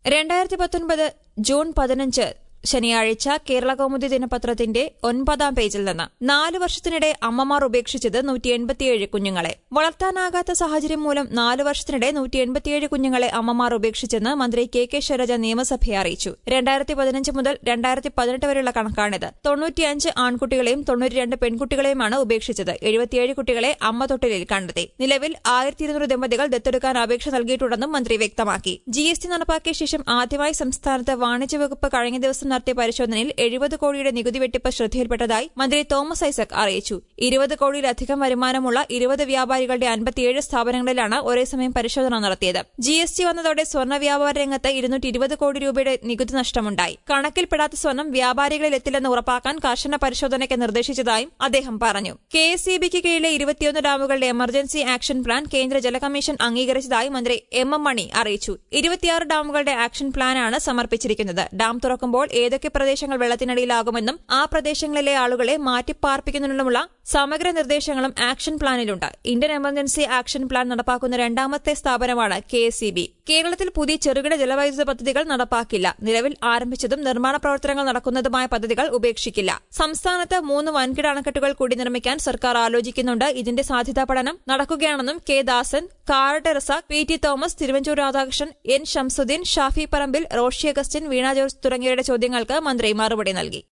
രണ്ടായിരത്തി പത്തൊൻപത് ജൂൺ പതിനഞ്ച് ശനിയാഴ്ച കേരള കൗമുദി ദിനപത്രത്തിന്റെ ഒൻപതാം പേജിൽ നിന്ന് നാലു വർഷത്തിനിടെ അമ്മമാർ ഉപേക്ഷിച്ചത് നൂറ്റി എൺപത്തിയേഴ് കുഞ്ഞുങ്ങളെ വളർത്താനാകാത്ത സാഹചര്യം മൂലം നാലു വർഷത്തിനിടെ നൂറ്റി എൺപത്തിയേഴ് കുഞ്ഞുങ്ങളെ അമ്മമാർ ഉപേക്ഷിച്ചെന്ന് മന്ത്രി കെ കെ ശൈലജ നിയമസഭയെ അറിയിച്ചു രണ്ടായിരത്തി പതിനഞ്ച് മുതൽ രണ്ടായിരത്തി പതിനെട്ട് വരെയുള്ള കണക്കാണിത് തൊണ്ണൂറ്റിയഞ്ച് ആൺകുട്ടികളെയും തൊണ്ണൂറ്റിരണ്ട് പെൺകുട്ടികളെയുമാണ് ഉപേക്ഷിച്ചത് എഴുപത്തിയേഴ് കുട്ടികളെ അമ്മ തൊട്ടിലിൽ കണ്ടെത്തി നിലവിൽ ആയിരത്തി ഇരുന്നൂറ് ദമ്പതികൾ ദത്തെടുക്കാൻ അപേക്ഷ നൽകിയിട്ടുണ്ടെന്നും മന്ത്രി വ്യക്തമാക്കി ജി എസ് ടി നടപ്പാക്കിയ ശേഷം ആദ്യമായി സംസ്ഥാനത്ത് വാണിജ്യ വകുപ്പ് കഴിഞ്ഞ ദിവസം നടത്തിയ പരിശോധനയിൽ എഴുപത് കോടിയുടെ നികുതി വെട്ടിപ്പ് ശ്രദ്ധയിൽപ്പെട്ടതായി മന്ത്രി തോമസ് ഐസക് അറിയിച്ചു ഇരുപത് കോടിയിലധികം വരുമാനമുള്ള ഇരുപത് വ്യാപാരികളുടെ അൻപത്തിയേഴ് സ്ഥാപനങ്ങളിലാണ് ഒരേസമയം പരിശോധന നടത്തിയത് ജി എസ് ടി വന്നതോടെ സ്വർണ്ണ വ്യാപാര രംഗത്ത് ഇരുന്നൂറ്റി ഇരുപത് കോടി രൂപയുടെ നികുതി നഷ്ടമുണ്ടായി കണക്കിൽപ്പെടാത്ത സ്വർണം വ്യാപാരികളിൽ എത്തില്ലെന്ന് ഉറപ്പാക്കാൻ കർശന പരിശോധനയ്ക്ക് നിർദ്ദേശിച്ചതായും അദ്ദേഹം പറഞ്ഞു കെ എസ് ഇ ബിക്ക് കീഴിലെ ഇരുപത്തിയൊന്ന് ഡാമുകളുടെ എമർജൻസി ആക്ഷൻ പ്ലാൻ കേന്ദ്ര ജല കമ്മീഷൻ അംഗീകരിച്ചതായി മന്ത്രി എം എം മണി അറിയിച്ചു ഇരുപത്തിയാറ് ഡാമുകളുടെ ആക്ഷൻ പ്ലാനാണ് സമർപ്പിച്ചിരിക്കുന്നത് ഡാം തുറക്കുമ്പോൾ ഏതൊക്കെ പ്രദേശങ്ങൾ വെള്ളത്തിനടിയിലാകുമെന്നും ആ പ്രദേശങ്ങളിലെ ആളുകളെ മാറ്റിപ്പാർപ്പിക്കുന്നതിനുമുള്ള സമഗ്ര നിർദ്ദേശങ്ങളും ആക്ഷൻ പ്ലാനിലുണ്ട് ഇന്ത്യൻ എമർജൻസി ആക്ഷൻ പ്ലാൻ നടപ്പാക്കുന്ന രണ്ടാമത്തെ സ്ഥാപനമാണ് കെ എസ് കേരളത്തിൽ പുതിയ ചെറുകിട ജലവൈദ്യുത പദ്ധതികൾ നടപ്പാക്കില്ല നിലവിൽ ആരംഭിച്ചതും നിർമ്മാണ പ്രവർത്തനങ്ങൾ നടക്കുന്നതുമായ പദ്ധതികൾ ഉപേക്ഷിക്കില്ല സംസ്ഥാനത്ത് മൂന്ന് വൻകിട അണക്കെട്ടുകൾ കൂടി നിർമ്മിക്കാൻ സർക്കാർ ആലോചിക്കുന്നുണ്ട് ഇതിന്റെ സാധ്യതാ പഠനം നടക്കുകയാണെന്നും K Dasan Karat Razak P T Thomas Thiruvanchoor Radhakrishnan N Shamsuddin Shafi Parambil Roshi Augustine Veena George തുടങ്ങിയവരുടെ ചോദ്യങ്ങൾക്ക് മന്ത്രി മറുപടി നൽകി